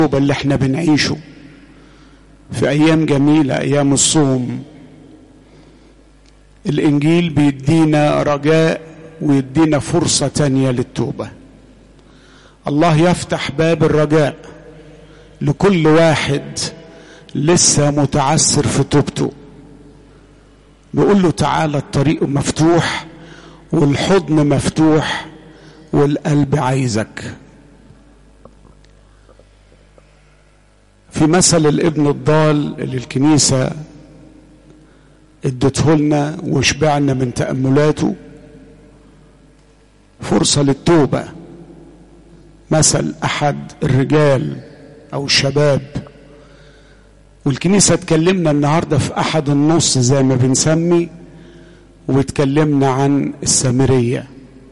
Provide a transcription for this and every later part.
التوبة اللي احنا بنعيشه في أيام جميلة أيام الصوم الإنجيل بيدينا رجاء ويدينا فرصة تانية للتوبة الله يفتح باب الرجاء لكل واحد لسه متعسر في توبته بيقول له تعالى الطريق مفتوح والحضن مفتوح والقلب عايزك في مثل الابن الضال اللي الكنيسة ادته لنا وشبعنا من تأملاته فرصة للتوبة مثل أحد الرجال أو الشباب والكنيسة اتكلمنا النهاردة في أحد النص زي ما بنسمي واتكلمنا عن السامرية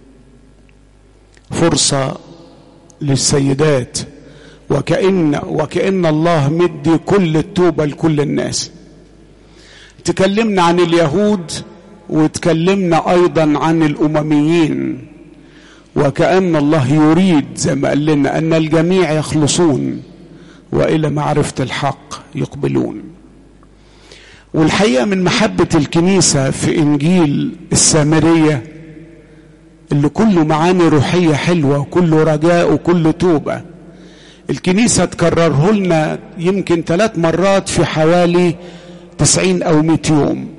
فرصة للسيدات وكأن وكأن الله مدي كل التوبة لكل الناس تكلمنا عن اليهود وتكلمنا أيضا عن الأمميين وكأن الله يريد زي ما قال لنا أن الجميع يخلصون وإلى معرفة الحق يقبلون والحقيقة من محبة الكنيسة في إنجيل السامرية اللي كله معاني روحية حلوة وكله رجاء وكله توبة الكنيسة تكرره لنا يمكن ثلاث مرات في حوالي تسعين أو مئة يوم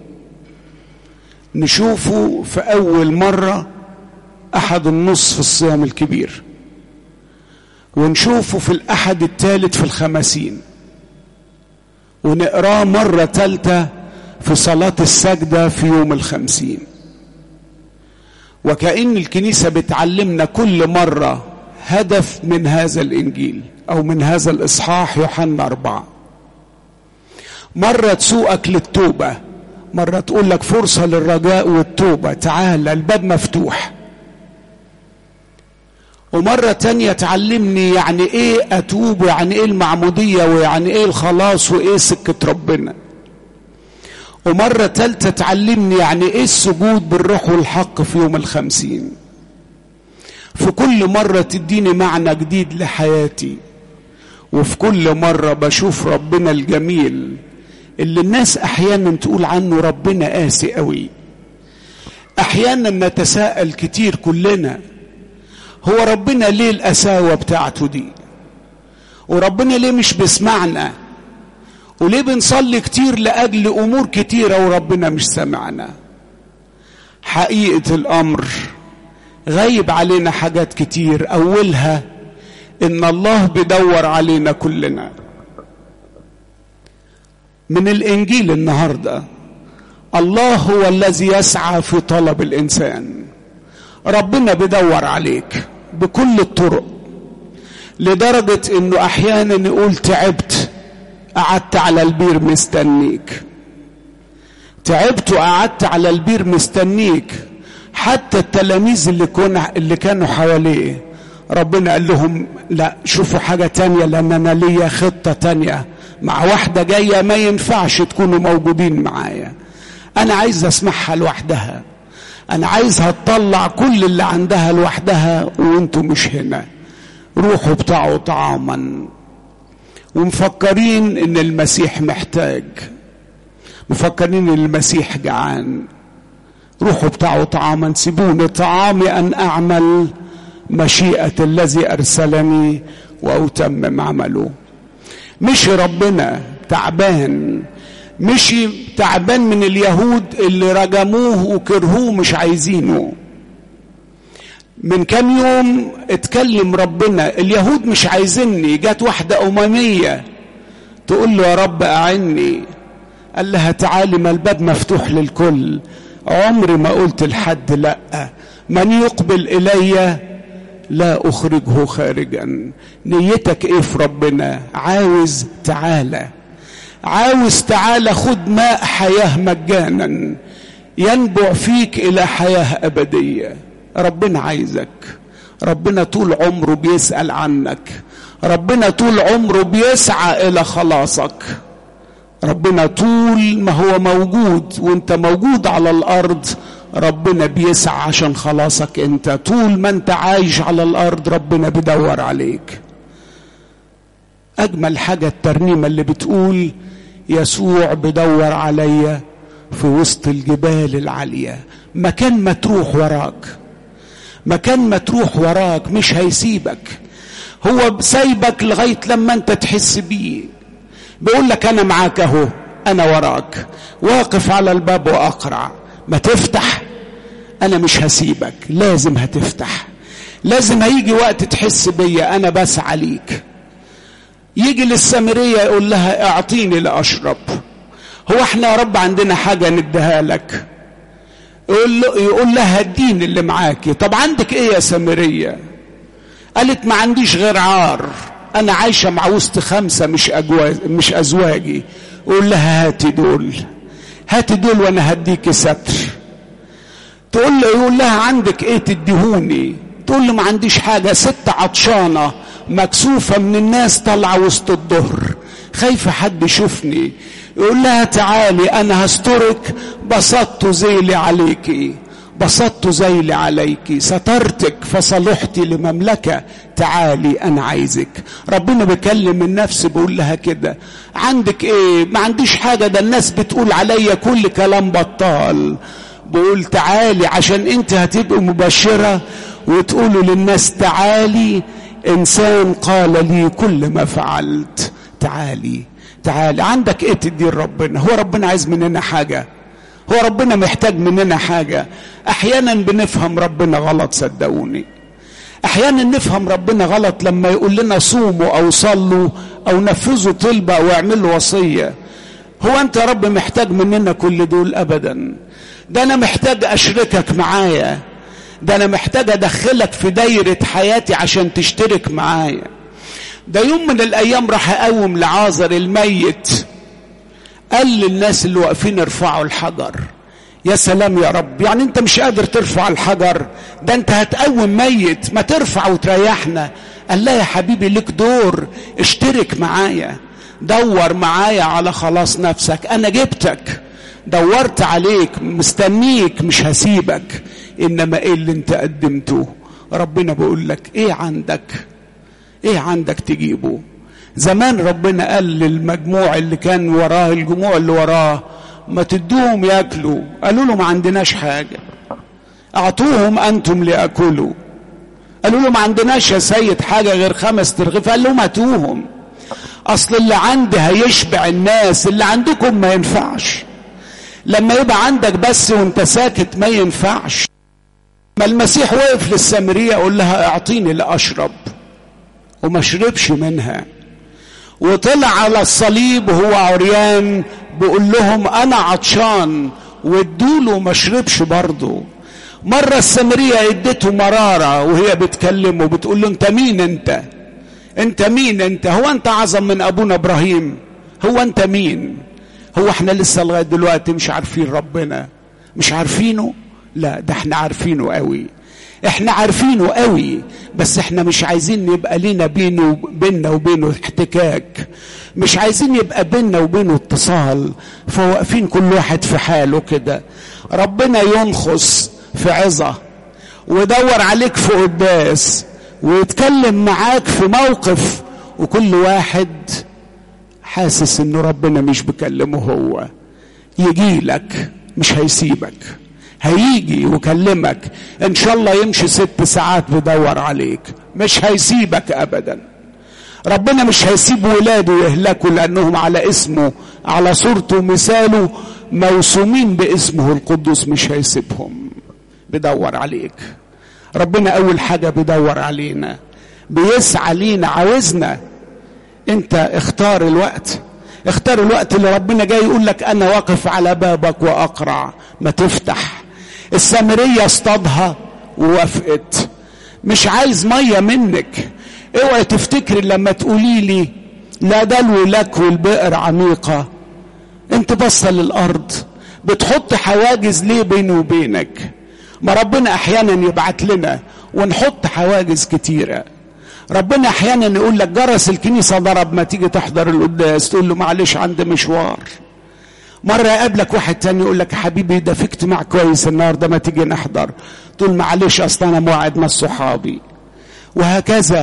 نشوفه في أول مرة أحد النصف في الصيام الكبير ونشوفه في الأحد الثالث في الخمسين ونقراه مرة ثالثة في صلاة السجدة في يوم الخمسين وكأن الكنيسة بتعلمنا كل مرة هدف من هذا الإنجيل أو من هذا الإصحاح يوحنا أربعة مرة تسوقك للتوبة مرة تقول لك فرصة للرجاء والتوبة تعال الباب مفتوح ومرة تانية تعلمني يعني ايه اتوب ويعني ايه المعمودية ويعني ايه الخلاص وايه سكة ربنا ومرة تالتة تعلمني يعني ايه السجود بالروح والحق في يوم الخمسين في كل مرة تديني معنى جديد لحياتي وفي كل مرة بشوف ربنا الجميل اللي الناس احيانا تقول عنه ربنا قاسي قوي احيانا نتساءل كتير كلنا هو ربنا ليه القساوة بتاعته دي وربنا ليه مش بيسمعنا وليه بنصلي كتير لأجل أمور كتيرة وربنا مش سمعنا حقيقة الأمر غيب علينا حاجات كتير أولها إن الله بيدور علينا كلنا من الإنجيل النهاردة الله هو الذي يسعى في طلب الإنسان ربنا بيدور عليك بكل الطرق لدرجة انه احيانا يقول تعبت قعدت على البير مستنيك تعبت وقعدت على البير مستنيك حتى التلاميذ اللي كنا اللي كانوا حواليه ربنا قال لهم لا شوفوا حاجة تانية لأن أنا ليا خطة تانية مع واحدة جاية ما ينفعش تكونوا موجودين معايا أنا عايز أسمعها لوحدها انا عايزها تطلع كل اللي عندها لوحدها وانتوا مش هنا روحوا بتاعوا طعاما ومفكرين ان المسيح محتاج مفكرين ان المسيح جعان روحوا بتاعوا طعاما سيبوني طعامي ان اعمل مشيئة الذي ارسلني واتمم عمله مش ربنا تعبان مشي تعبان من اليهود اللي رجموه وكرهوه مش عايزينه من كام يوم اتكلم ربنا اليهود مش عايزيني جت واحدة أممية تقول له يا رب أعني قال لها تعالي ما الباب مفتوح للكل عمري ما قلت لحد لا من يقبل إلي لا أخرجه خارجا نيتك إيه في ربنا عاوز تعالى عاوز تعالى خد ماء حياة مجانا ينبع فيك إلى حياة أبدية ربنا عايزك ربنا طول عمره بيسأل عنك ربنا طول عمره بيسعى إلى خلاصك ربنا طول ما هو موجود وانت موجود على الأرض ربنا بيسعى عشان خلاصك انت طول ما انت عايش على الأرض ربنا بيدور عليك اجمل حاجه الترنيمه اللي بتقول يسوع بدور عليا في وسط الجبال العاليه مكان ما تروح وراك مكان ما تروح وراك مش هيسيبك هو سايبك لغايه لما انت تحس بيه بيقول لك انا معاك اهو انا وراك واقف على الباب واقرع ما تفتح انا مش هسيبك لازم هتفتح لازم هيجي وقت تحس بيا انا بسعى ليك يجي للسامريه يقول لها اعطيني لاشرب هو احنا يا رب عندنا حاجه نديها لك يقول, له يقول لها الدين اللي معاكي طب عندك ايه يا سامريه قالت ما عنديش غير عار انا عايشه مع وسط خمسه مش أجواز مش ازواجي يقول لها هاتي دول هاتي دول وانا هديكي ستر تقول له يقول لها عندك ايه تديهوني تقول له ما عنديش حاجه ست عطشانه مكسوفه من الناس طالعه وسط الظهر خايفه حد يشوفني يقول لها تعالي انا هسترك بسطت ذيلي عليكي بسطت ذيلي عليك سترتك فصلحت لمملكة تعالي أنا عايزك ربنا بيكلم النفس بيقول لها كده عندك إيه ما عنديش حاجة ده الناس بتقول عليا كل كلام بطال بقول تعالي عشان انت هتبقى مبشرة وتقولوا للناس تعالي انسان قال لي كل ما فعلت تعالي تعالي عندك ايه تدي ربنا هو ربنا عايز مننا حاجه هو ربنا محتاج مننا حاجة أحيانا بنفهم ربنا غلط صدقوني أحيانا نفهم ربنا غلط لما يقول لنا صوموا أو صلوا أو نفذوا طلبة أو اعملوا وصية هو أنت يا رب محتاج مننا كل دول أبدا ده أنا محتاج أشركك معايا ده أنا محتاج أدخلك في دايرة حياتي عشان تشترك معايا ده يوم من الأيام راح أقوم لعازر الميت قال للناس اللي واقفين ارفعوا الحجر يا سلام يا رب يعني انت مش قادر ترفع الحجر ده انت هتقوم ميت ما ترفع وتريحنا قال لا يا حبيبي لك دور اشترك معايا دور معايا على خلاص نفسك انا جبتك دورت عليك مستنيك مش هسيبك انما ايه اللي انت قدمته ربنا بيقول لك ايه عندك ايه عندك تجيبه زمان ربنا قال للمجموع اللي كان وراه الجموع اللي وراه ما تدوهم ياكلوا قالوا له ما عندناش حاجه اعطوهم انتم لياكلوا قالوا له ما عندناش يا سيد حاجه غير خمس ترغيف قال لهم هاتوهم اصل اللي عندي هيشبع الناس اللي عندكم ما ينفعش لما يبقى عندك بس وانت ساكت ما ينفعش ما المسيح وقف للسامريه يقول لها اعطيني لاشرب وما شربش منها وطلع على الصليب وهو عريان بيقول لهم انا عطشان وادوله ما شربش برضه مرة السامرية ادته مرارة وهي بتكلمه بتقول له انت مين انت انت مين انت هو انت اعظم من ابونا ابراهيم هو انت مين هو احنا لسه لغاية دلوقتي مش عارفين ربنا مش عارفينه لا ده احنا عارفينه قوي احنا عارفينه قوي بس احنا مش عايزين يبقى لنا بينه بيننا وبينه احتكاك مش عايزين يبقى بيننا وبينه اتصال فواقفين كل واحد في حاله كده ربنا ينخص في عظة ويدور عليك في قداس ويتكلم معاك في موقف وكل واحد حاسس انه ربنا مش بيكلمه هو يجي لك مش هيسيبك هيجي ويكلمك ان شاء الله يمشي ست ساعات بيدور عليك مش هيسيبك ابدا ربنا مش هيسيب ولاده يهلكوا لانهم على اسمه على صورته ومثاله موسومين باسمه القدوس مش هيسيبهم بيدور عليك ربنا اول حاجه بيدور علينا بيسعى لينا عاوزنا انت اختار الوقت اختار الوقت اللي ربنا جاي يقول لك انا واقف على بابك واقرع ما تفتح السامريه اصطادها ووافقت مش عايز ميه منك اوعي تفتكري لما تقولي لي لا دلو لك والبئر عميقه انت بصه للارض بتحط حواجز ليه بيني وبينك ما ربنا احيانا يبعت لنا ونحط حواجز كتيره ربنا احيانا يقول لك جرس الكنيسه ضرب ما تيجي تحضر القداس تقول له معلش عندي مشوار مرة يقابلك واحد تاني يقول لك حبيبي ده في اجتماع كويس النهارده ما تيجي نحضر تقول معلش اصل انا موعد مع صحابي وهكذا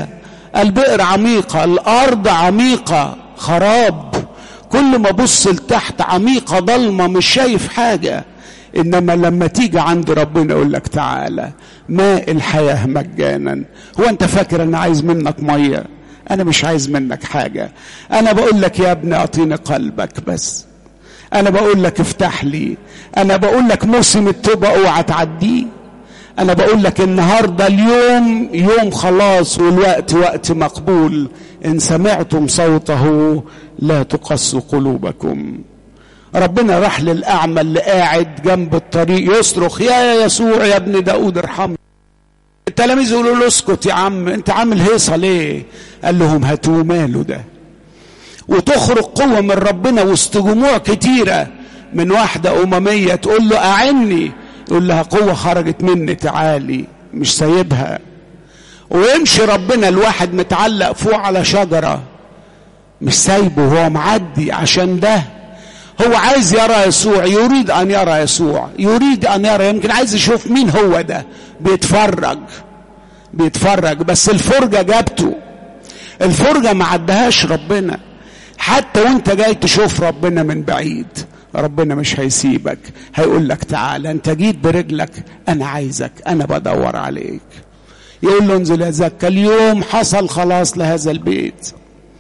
البئر عميقة الأرض عميقة خراب كل ما بص لتحت عميقة ضلمة مش شايف حاجة إنما لما تيجي عند ربنا يقول لك تعالى ماء الحياة مجانا هو أنت فاكر أنا عايز منك مية أنا مش عايز منك حاجة أنا بقول لك يا ابني أعطيني قلبك بس أنا بقول لك افتح لي أنا بقول لك موسم التوبة اوعى تعديه أنا بقول لك النهاردة اليوم يوم خلاص والوقت وقت مقبول إن سمعتم صوته لا تقسوا قلوبكم ربنا راح للأعمى اللي قاعد جنب الطريق يصرخ يا يسوع يا ابن داود ارحمني التلاميذ يقولوا له اسكت يا عم انت عامل هيصه ليه قال لهم هاتوا ماله ده وتخرج قوة من ربنا وسط جموع كتيرة من واحدة أممية تقول له أعني يقول لها قوة خرجت مني تعالي مش سايبها ويمشي ربنا الواحد متعلق فوق على شجرة مش سايبه هو معدي عشان ده هو عايز يرى يسوع يريد أن يرى يسوع يريد أن يرى يمكن عايز يشوف مين هو ده بيتفرج بيتفرج بس الفرجة جابته الفرجة ما عدهاش ربنا حتى وانت جاي تشوف ربنا من بعيد ربنا مش هيسيبك هيقول لك تعالى انت جيت برجلك انا عايزك انا بدور عليك يقول له انزل يا زكا اليوم حصل خلاص لهذا البيت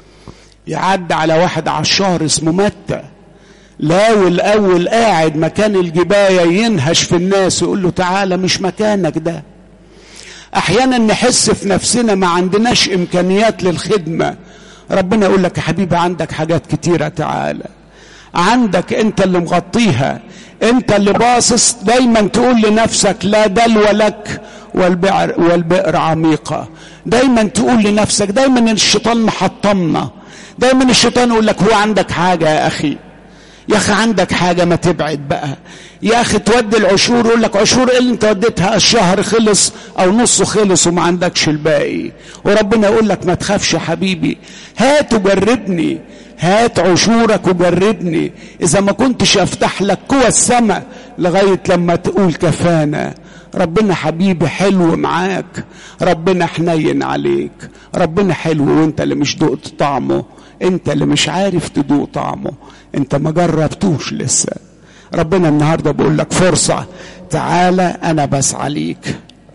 يعد على واحد عشار اسمه متى لاول الاول قاعد مكان الجبايه ينهش في الناس يقول له تعالى مش مكانك ده احيانا نحس في نفسنا ما عندناش امكانيات للخدمه ربنا يقول لك يا حبيبي عندك حاجات كتيره تعالى عندك انت اللي مغطيها انت اللي باصص دايما تقول لنفسك لا دلو لك والبئر, والبئر عميقة دايما تقول لنفسك دايما الشيطان محطمنا دايما الشيطان يقول لك هو عندك حاجة يا أخي يا أخي عندك حاجة ما تبعد بقى يا أخي تودي العشور يقول لك عشور إيه اللي أنت وديتها الشهر خلص أو نصه خلص وما عندكش الباقي وربنا يقول لك ما تخافش يا حبيبي هات وجربني هات عشورك وجربني اذا ما كنتش افتح لك قوى السماء لغايه لما تقول كفانا ربنا حبيبي حلو معاك ربنا حنين عليك ربنا حلو وانت اللي مش دقت طعمه انت اللي مش عارف تدوق طعمه انت ما جربتوش لسه ربنا النهارده بيقول لك فرصه تعالى انا بسعى ليك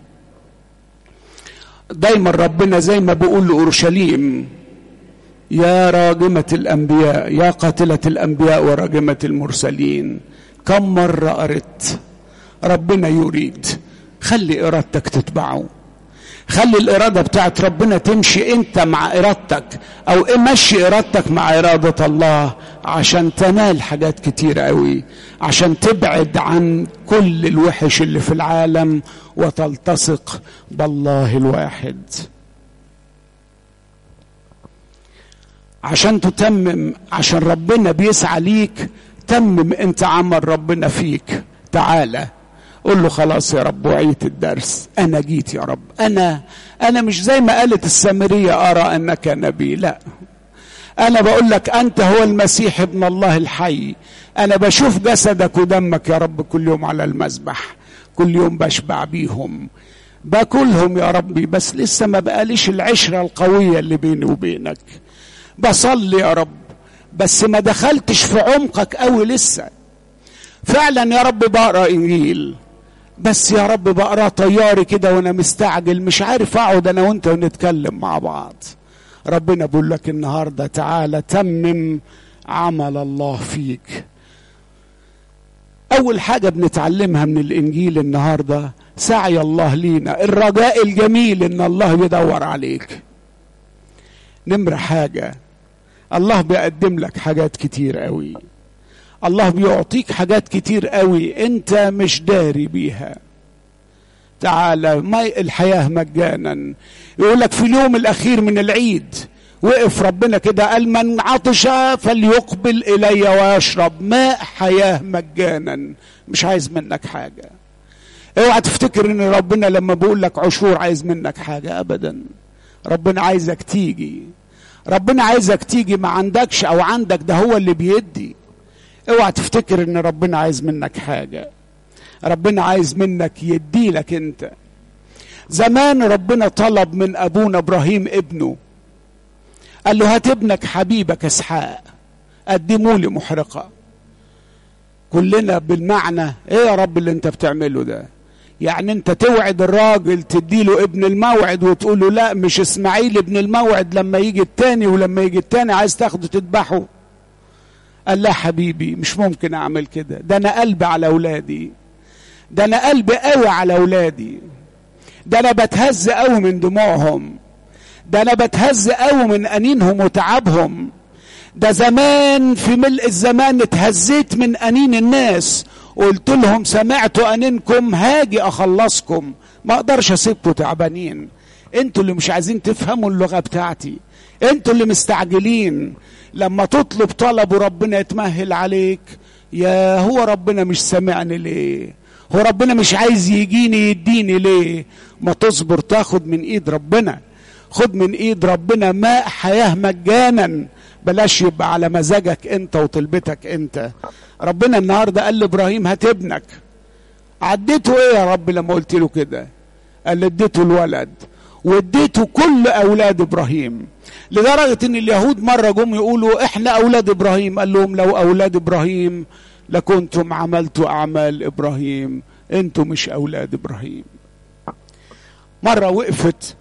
دايما ربنا زي ما بيقول لاورشليم يا راجمة الأنبياء يا قاتلة الأنبياء وراجمة المرسلين كم مرة قرت ربنا يريد خلي إرادتك تتبعه خلي الإرادة بتاعت ربنا تمشي أنت مع إرادتك أو مشي إرادتك مع إرادة الله عشان تنال حاجات كتير قوي عشان تبعد عن كل الوحش اللي في العالم وتلتصق بالله الواحد عشان تتمم عشان ربنا بيسعى ليك تمم انت عمل ربنا فيك تعالى قول له خلاص يا رب وعيت الدرس انا جيت يا رب انا انا مش زي ما قالت السامريه ارى انك نبي لا انا بقول لك انت هو المسيح ابن الله الحي انا بشوف جسدك ودمك يا رب كل يوم على المذبح كل يوم بشبع بيهم باكلهم يا ربي بس لسه ما بقاليش العشره القويه اللي بيني وبينك بصلي يا رب بس ما دخلتش في عمقك قوي لسه فعلا يا رب بقرا انجيل بس يا رب بقرا طياري كده وانا مستعجل مش عارف اقعد انا وانت ونتكلم مع بعض ربنا بيقول لك النهارده تعالى تمم عمل الله فيك اول حاجه بنتعلمها من الانجيل النهارده سعي الله لينا الرجاء الجميل ان الله بيدور عليك نمرة حاجة الله بيقدم لك حاجات كتير قوي الله بيعطيك حاجات كتير قوي انت مش داري بيها تعالى ما الحياة مجانا يقول لك في اليوم الأخير من العيد وقف ربنا كده قال من عطش فليقبل إلي ويشرب ماء حياة مجانا مش عايز منك حاجة اوعى تفتكر ان ربنا لما بيقول لك عشور عايز منك حاجة ابدا ربنا عايزك تيجي ربنا عايزك تيجي ما عندكش او عندك ده هو اللي بيدي اوعى تفتكر ان ربنا عايز منك حاجه ربنا عايز منك يدي لك انت زمان ربنا طلب من ابونا ابراهيم ابنه قال له هات ابنك حبيبك اسحاق قدموا لي محرقه كلنا بالمعنى ايه يا رب اللي انت بتعمله ده يعني انت توعد الراجل تديله ابن الموعد وتقول له لا مش اسماعيل ابن الموعد لما يجي التاني ولما يجي التاني عايز تاخده تذبحه قال لا حبيبي مش ممكن اعمل كده ده انا قلبي على اولادي ده انا قلبي قوي على اولادي ده انا بتهز قوي من دموعهم ده انا بتهز قوي من انينهم وتعبهم ده زمان في ملء الزمان اتهزيت من انين الناس قلت لهم سمعت انينكم هاجي اخلصكم ما اقدرش اسيبكم تعبانين انتوا اللي مش عايزين تفهموا اللغه بتاعتي انتوا اللي مستعجلين لما تطلب طلب وربنا يتمهل عليك يا هو ربنا مش سامعني ليه هو ربنا مش عايز يجيني يديني ليه ما تصبر تاخد من ايد ربنا خد من ايد ربنا ماء حياه مجانا بلاش يبقى على مزاجك انت وطلبتك انت ربنا النهارده قال لابراهيم هات ابنك عديته ايه يا رب لما قلت له كده قال اديته الولد واديته كل اولاد ابراهيم لدرجه ان اليهود مره جم يقولوا احنا اولاد ابراهيم قال لهم لو اولاد ابراهيم لكنتم عملتوا اعمال ابراهيم انتم مش اولاد ابراهيم مره وقفت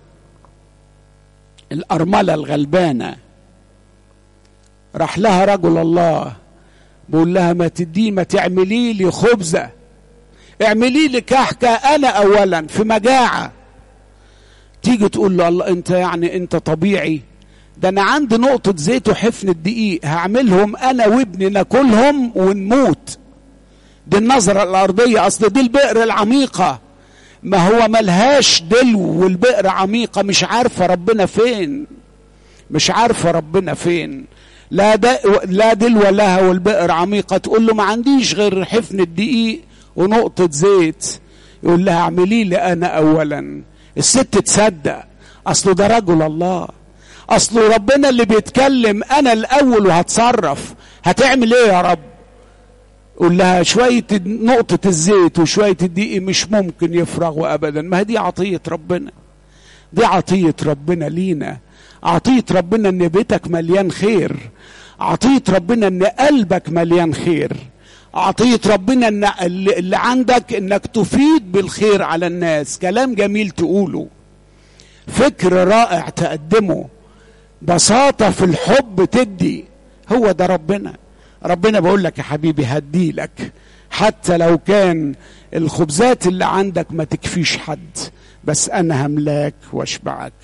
الارمله الغلبانه راح لها رجل الله بقول لها ما تدي ما تعملي لي خبزه اعملي لي كحكه انا اولا في مجاعه تيجي تقول له الله انت يعني انت طبيعي ده انا عندي نقطة زيت وحفنة دقيق هعملهم انا وابني ناكلهم ونموت دي النظرة الارضية اصل دي البئر العميقة ما هو ملهاش دلو والبئر عميقة مش عارفة ربنا فين مش عارفة ربنا فين لا ده لا دلو لها والبئر عميقة تقول له ما عنديش غير حفنة دقيق ونقطة زيت يقول لها اعملي لي انا اولا الست تصدق اصله ده رجل الله اصله ربنا اللي بيتكلم انا الاول وهتصرف هتعمل ايه يا رب قول لها شوية نقطة الزيت وشوية الدقيق مش ممكن يفرغوا ابدا ما هي دي عطية ربنا دي عطية ربنا لينا عطية ربنا ان بيتك مليان خير عطية ربنا ان قلبك مليان خير عطية ربنا ان اللي عندك انك تفيد بالخير على الناس كلام جميل تقوله فكر رائع تقدمه بساطة في الحب تدي هو ده ربنا ربنا بقول لك يا حبيبي هدي لك حتى لو كان الخبزات اللي عندك ما تكفيش حد بس انا هملاك واشبعك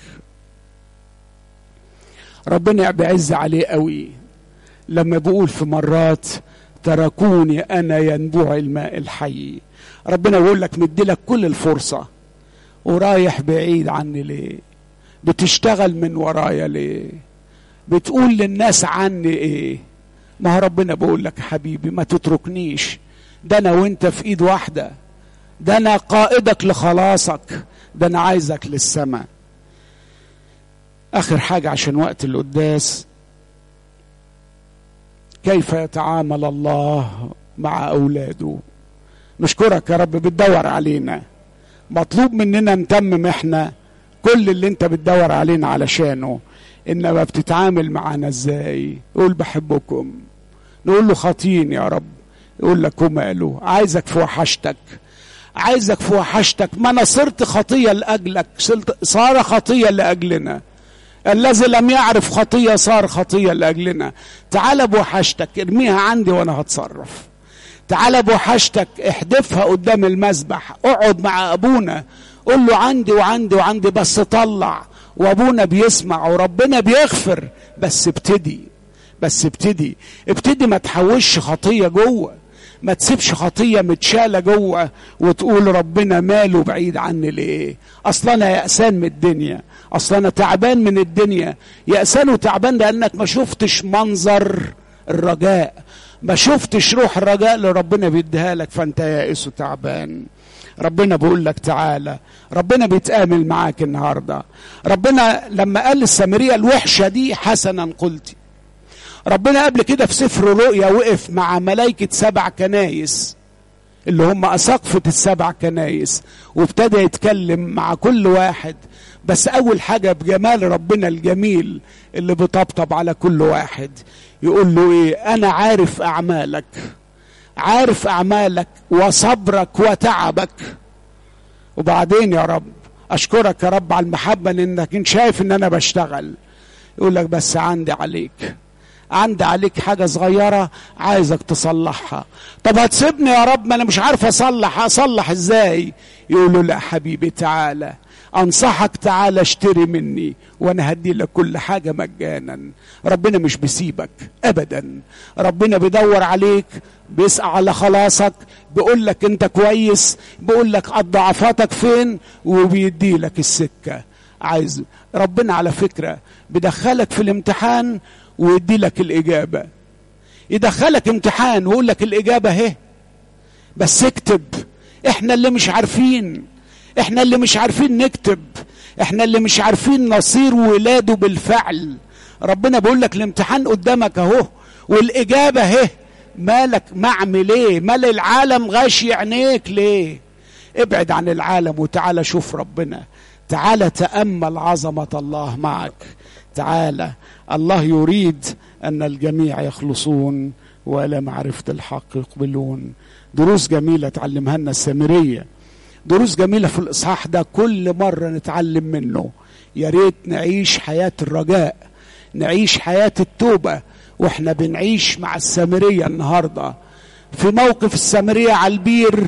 ربنا بيعز عليه قوي لما بقول في مرات تركوني انا ينبوع الماء الحي ربنا بيقول لك مديلك كل الفرصه ورايح بعيد عني ليه بتشتغل من ورايا ليه بتقول للناس عني ايه ما هو ربنا بيقول لك حبيبي ما تتركنيش ده انا وانت في ايد واحده ده انا قائدك لخلاصك ده انا عايزك للسماء اخر حاجه عشان وقت القداس كيف يتعامل الله مع اولاده نشكرك يا رب بتدور علينا مطلوب مننا نتمم احنا كل اللي انت بتدور علينا علشانه انما بتتعامل معانا ازاي يقول بحبكم نقول له خاطين يا رب يقول لك وماله عايزك في وحشتك عايزك في وحشتك ما انا صرت خطيه لاجلك صار خطيه لاجلنا الذي لم يعرف خطيه صار خطيه لاجلنا تعال بوحشتك ارميها عندي وانا هتصرف تعال بوحشتك احدفها قدام المذبح اقعد مع ابونا قول له عندي وعندي وعندي بس طلع وابونا بيسمع وربنا بيغفر بس ابتدي بس ابتدي ابتدي ما تحوش خطيه جوه ما تسيبش خطيه متشاله جوه وتقول ربنا ماله بعيد عني ليه اصلا انا يأسان من الدنيا اصلا انا تعبان من الدنيا يأسان وتعبان لانك ما شفتش منظر الرجاء ما شفتش روح الرجاء اللي ربنا بيديها لك فانت يائس وتعبان ربنا بيقول لك تعالى ربنا بيتآمل معاك النهارده ربنا لما قال للسامريه الوحشه دي حسنا قلتي ربنا قبل كده في سفر رؤيا وقف مع ملائكه سبع كنايس اللي هم أساقفة السبع كنايس وابتدى يتكلم مع كل واحد بس اول حاجة بجمال ربنا الجميل اللي بيطبطب على كل واحد يقول له ايه انا عارف اعمالك عارف اعمالك وصبرك وتعبك وبعدين يا رب اشكرك يا رب على المحبة لانك انت شايف ان انا بشتغل يقول لك بس عندي عليك عندي عليك حاجة صغيرة عايزك تصلحها طب هتسيبني يا رب ما انا مش عارف اصلح اصلح ازاي يقول له لا حبيبي تعالى انصحك تعالى اشتري مني وانا هدي لك كل حاجة مجانا ربنا مش بيسيبك ابدا ربنا بيدور عليك بيسعى على خلاصك بيقول لك انت كويس بيقول لك ضعفاتك فين وبيدي لك السكة عايز ربنا على فكرة بيدخلك في الامتحان ويدي لك الإجابة يدخلك امتحان ويقول لك الإجابة اهي بس اكتب احنا اللي مش عارفين احنا اللي مش عارفين نكتب احنا اللي مش عارفين نصير ولاده بالفعل ربنا بيقول لك الامتحان قدامك اهو والإجابة اهي مالك معمل ايه مال العالم غاشي عينيك ليه ابعد عن العالم وتعالى شوف ربنا تعالى تأمل عظمة الله معك تعالى الله يريد أن الجميع يخلصون وإلى معرفة الحق يقبلون دروس جميلة تعلمها لنا السامرية دروس جميلة في الإصحاح ده كل مرة نتعلم منه يا ريت نعيش حياة الرجاء نعيش حياة التوبة واحنا بنعيش مع السامرية النهاردة في موقف السامرية على البير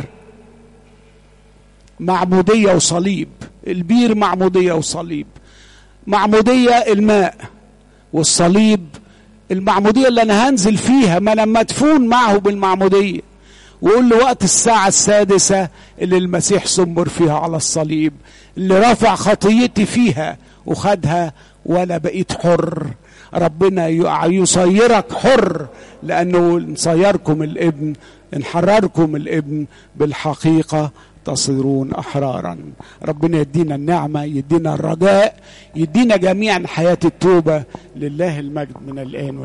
معمودية وصليب البير معمودية وصليب معمودية الماء والصليب المعمودية اللي أنا هنزل فيها ما أنا مدفون معه بالمعمودية وقول له وقت الساعة السادسة اللي المسيح سمر فيها على الصليب اللي رفع خطيتي فيها وخدها وأنا بقيت حر ربنا يصيرك حر لأنه نصيركم الابن نحرركم الابن بالحقيقة تصيرون احرارا ربنا يدينا النعمه يدينا الرجاء يدينا جميعا حياه التوبه لله المجد من الان